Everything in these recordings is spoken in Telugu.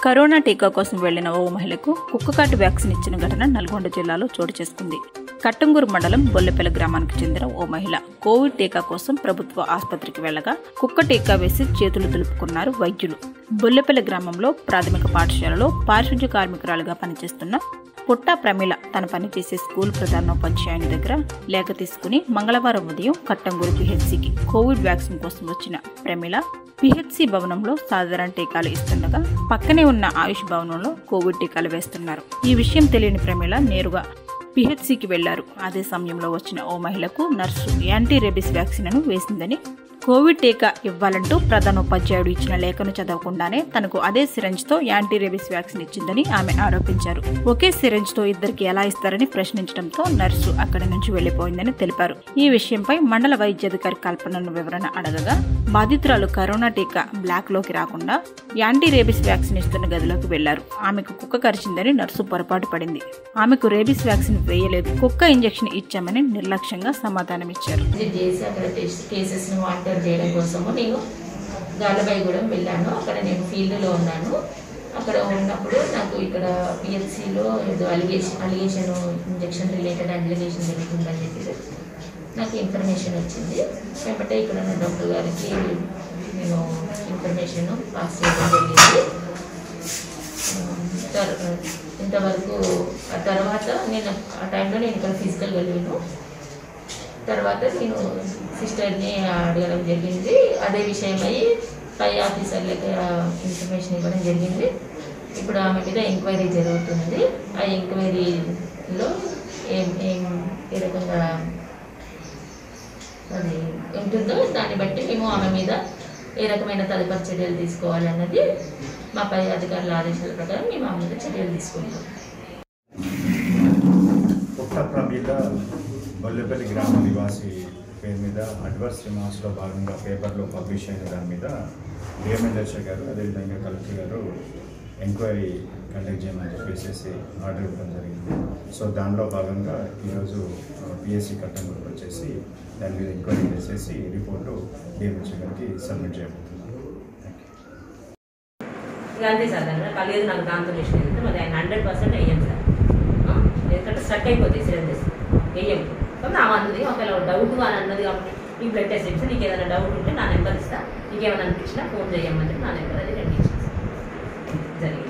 కరోనా టీకా కోసం వెళ్లిన ఓ మహిళకు కుక్కకాటు వ్యాక్సిన్ ఇచ్చిన ఘటన నల్గొండ జిల్లాలో చోటు చేసుకుంది కట్టంగూరు మండలం బొల్లెపల్లి గ్రామానికి చెందిన ఓ మహిళ కోవిడ్ టీకా కోసం ప్రభుత్వ ఆసుపత్రికి వెళ్లగా కుక్క టీకా వేసి చేతులు దులుపుకున్నారు వైద్యులు బొల్లెపల్లి గ్రామంలో ప్రాథమిక పాఠశాలలో పారిశుధ్య కార్మికురాలుగా పనిచేస్తున్న పుట్టా ప్రమీల తన పనిచేసే స్కూల్ ప్రధానోపాధ్యాయుని దగ్గర లేఖ తీసుకుని మంగళవారం ఉదయం కట్టంగూరు పిహెచ్సికి కోవిడ్ వ్యాక్సిన్ కోసం వచ్చిన ప్రమీల పిహెచ్సి భవనంలో సాధారణ టీకాలు ఇస్తుండగా పక్కనే ఉన్న ఆయుష్ భవనంలో కోవిడ్ టీకాలు వేస్తున్నారు ఈ విషయం తెలియని ప్రమీల నేరుగా పిహెచ్సికి వెళ్లారు అదే సమయంలో వచ్చిన ఓ మహిళకు నర్సు యాంటీ రేబిస్ వ్యాక్సిన్ ను వేసిందని కోవిడ్ టీకా ఇవ్వాలంటూ ప్రధానోపాధ్యాయుడు ఇచ్చిన లేఖను చదవకుండానే తనకు అదే సిరంజ్ తో యాంటీ రేబిస్ వ్యాక్సిన్ ఇచ్చిందని ఆమె ఆరోపించారు ఒకే సిరంజ్ తో ఇద్దరికి ఎలా ఇస్తారని ప్రశ్నించడంతో నర్సు అక్కడి నుంచి వెళ్లిపోయిందని తెలిపారు ఈ విషయంపై మండల వైద్యాధికారి కల్పనను వివరణ అడగగా బాధితురాలు కరోనా టీకా బ్లాక్ లోకి రాకుండా యాంటీ రేబిస్ వ్యాక్సిన్ ఇస్తున్న గదిలోకి వెళ్లారు ఆమెకు కుక్క కరిచిందని నర్సు పొరపాటు పడింది ఆమెకు రేబిస్ వ్యాక్సిన్ వేయలేదు కుక్క ఇంజెక్షన్ ఇచ్చామని నిర్లక్ష్యంగా సమాధానమిచ్చారు విజిట్ చేసి అక్కడ టెస్ట్ కేసెస్ని మానిటర్ చేయడం కోసము నేను గాలబాయిగూడెం వెళ్ళాను అక్కడ నేను ఫీల్డ్లో ఉన్నాను అక్కడ ఉన్నప్పుడు నాకు ఇక్కడ పిహెచ్సిలో ఏదో allegation allegation injection related allegation జరుగుతుందని చెప్పి నాకు ఇన్ఫర్మేషన్ వచ్చింది వెంబటే ఇక్కడ ఉన్న డాక్టర్ గారికి నేను ఇన్ఫర్మేషన్ పాస్ చేయడం జరిగింది తర్- ఇంతవరకు ఆ తర్వాత నేను ఆ టైంలో నేను ఇక్కడ ఫిజికల్ వెళ్ళాను తర్వాత నేను సిస్టర్ని అడగడం జరిగింది అదే విషయమై పై ఆఫీసర్లకి ఆ ఇన్ఫర్మేషన్ ఇవ్వడం జరిగింది ఇప్పుడు ఆమె మీద ఎంక్వైరీ జరుగుతుంది ఆ ఎంక్వైరీలో ఏం ఏం ఏ రకంగా అది ఉంటుందో దాన్ని బట్టి మేము ఆమె మీద ఏ రకమైన తదుపరి చర్యలు తీసుకోవాలన్నది మా పై అధికారుల ఆదేశాల ప్రకారం మేము ఆమె మీద చర్యలు తీసుకుంటాం పుట్ట ప్రమీల బొల్లెపల్లి గ్రామ నివాసి పేరు మీద అడ్వర్స్ రిమార్క్స్లో భాగంగా పేపర్లో పబ్లిష్ అయిన దాని మీద డిఎంఎల్ఎస్ఏ గారు అదేవిధంగా కలెక్టర్ గారు ఎంక్వైరీ కండక్ట్ చేయమని చెప్పేసి ఆర్డర్ ఇవ్వడం జరిగింది సో దానిలో భాగంగా ఈరోజు పిఎస్సి కట్టంలోకి వచ్చేసి దాని మీద ఎంక్వైరీ చేసేసి రిపోర్టు డిఎంఎల్ఏ గారికి సబ్మిట్ చేయబోతున్నాం థ్యాంక్ యూ ఇక అంతే సార్ దాని కలిగేది నాకు దాంతో చేసిన మరి ఆయన హండ్రెడ్ పర్సెంట్ వేయం సార్ ఆ? ఎందుకంటే స్ట్రక్ అయిపోతాయి సిరంజెస్ వేయం కాబట్టి ఆమె అన్నది ఒకవేళ డౌట్ అని అన్నది కాబట్టి ఈ బ్లడ్ టెస్ట్ ఇచ్చి నీకు ఏదైనా డౌట్ ఉంటే నా నెంబర్ ఇస్తా నీకు ఏమైనా అనిపించినా ఫోన్ చేయమని చెప్పి నా నెంబర్ అది రెండు ఇచ్చింది జరిగింది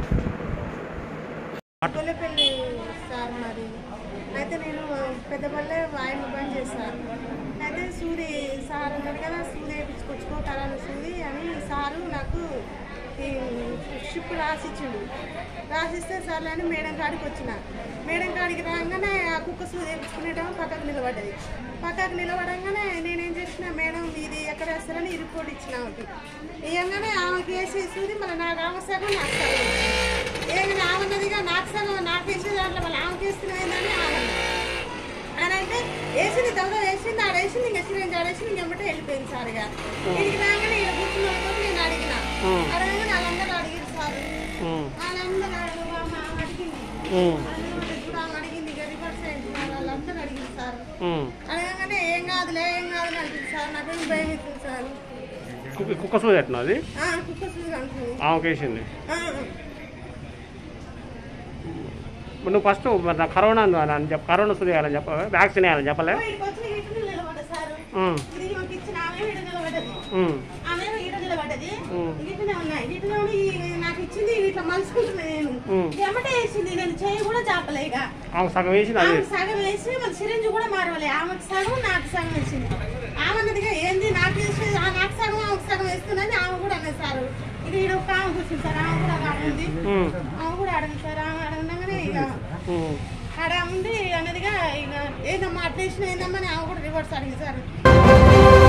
కొల్లపల్లి సార్ మరి అయితే నేను పెద్దపల్లె ఆయన బంద్ చేశాను అయితే సూది సార్ ఉన్నాడు కదా సూది వేయించుకొచ్చుకో కరాల సూది అని సారు నాకు ఈ షిప్ రాసిచ్చిండు రాసిస్తే సర్లే అని మేడం కాడికి వచ్చిన మేడం కాడికి రాగానే ఆ కుక్క సూది వేయించుకునేటం పక్కకు నిలబడ్డది పక్కకు నిలబడంగానే నేనేం చేసిన మేడం ఇది ఎక్కడ వేస్తారని ఈ రిపోర్ట్ ఇచ్చిన ఆమెకి ఇవ్వగానే ఆమెకి వేసి సూది మళ్ళీ నాకు ఆమె సగం నాకు సగం ఏమైనా ఆమెన్నదిగా నాకు సగం నాకు వేసే దాంట్లో మళ్ళీ ఆమెకి వేస్తున్నాయిందని ఆమె అని అంటే వేసింది దొంగ వేసింది ఆడ వేసింది ఇంకా సిరంజ్ ఆడేసింది ఇంకెమ్మటే వెళ్ళిపోయింది సార్ ఇక ఇంటికి రాగానే ఇలా కూర్చున్న వాళ్ళతో నేను అడిగిన అడగగానే వాళ్ళందరూ అడిగారు సార్ వాళ్ళందరూ అడుగు ఆమె ఆమె అడిగింది వాళ్ళందరూ ఇప్పుడు ఆమె అడిగింది ఇక రివర్స్ అయింది సార్ వాళ్ళందరూ అడిగింది సార్ అడగగానే ఏం కాదులే ఏం కాదులే అంటుంది సార్ నాకేం భయం అవుతుంది సార్ కుక్క కుక్క సూది పెట్టినా అది ఆ, కుక్క సూది అంటుంది ఆమెకు వేసింది ఆ, మరి నువ్వు ఫస్ట్ మరి నాకు కరోనా ఉంది అని చెప్ప కరోనా సూది వేయాలని చెప్ప వ్యాక్సిన్ వేయాలని చెప్పలే ఇక్కడికి వచ్చి ఇటు నిలబడ్డ సార్ ఉమ్, ఇది మాకు ఇచ్చిన ఆమె ఈడ నిలబడ్డది ఉమ్, ఆమె ఈడ నిలబడ్డది ఉమ్. ఇటునే ఉన్నాయి ఇటునే ఉండి ఈ- నాకు ఇచ్చింది ఇట్లా మలుచుకుంటున్నా నేను ఉమ్. ఎమ్మటే వేసింది నేను చేయి కూడా చాపలే ఇక ఆమెకు సగం వేసింది అది ఆమె సగం వేసి మన సిరింజ్ కూడా మారవాలి ఆమెకు సగం నాకు సగం వేసింది ఆమె అన్నదిగా ఏంది నాకు వేసి ఆ నాకు సగం ఆమెకు సగం వేస్తుందని ఆమె కూడా అన్నది సార్ ఇది ఈడ ఒక ఆమె కూర్చుంది సార్ ఆమె కూడా ఆడ ఉంది ఉమ్, ఆమె కూడా అడగదు సార్ ఆమె ఆడ ఉండగానే ఇక ఉమ్. ఆడ ఉంది అన్నదిగా ఇక ఏదమ్మా అట్లా వేసిన ఏందమ్మా అని ఆమె కూడా రివర్స్ అడిగింది సార్